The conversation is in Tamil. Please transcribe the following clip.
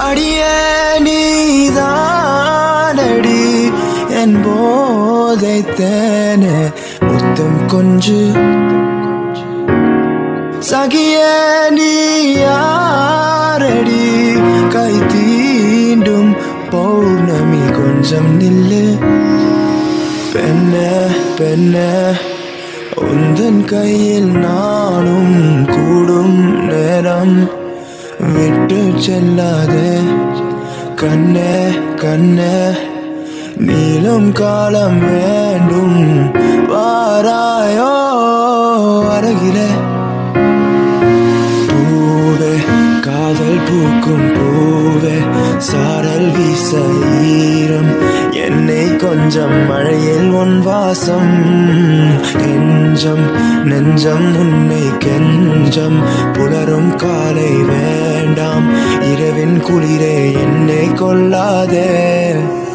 அடியே நீதானடி என் போதை தேனே முத்தம் கொஞ்சு சகிய நீ யாரடி கை தீண்டும் பௌர்ணமி கொஞ்சம் நில்லு பெண்ண பெண்ண உந்தன் கையில் நானும் கூடும் நேரம் விட்டு செல்லாதே கண்ணே கண்ணே நீளும் காலம் வேண்டும் வாராயோ அருகிலே பூவே காதல் பூக்கும் பூவே சாரல் வீச ஈரம் என்னை கொஞ்சம் மழையில் உன் வாசம் கெஞ்சம் நெஞ்சம் உன்னை கெஞ்சம் புலரும் காலை வேண்டாம் இரவின் குளிரே என்னை கொல்லாதே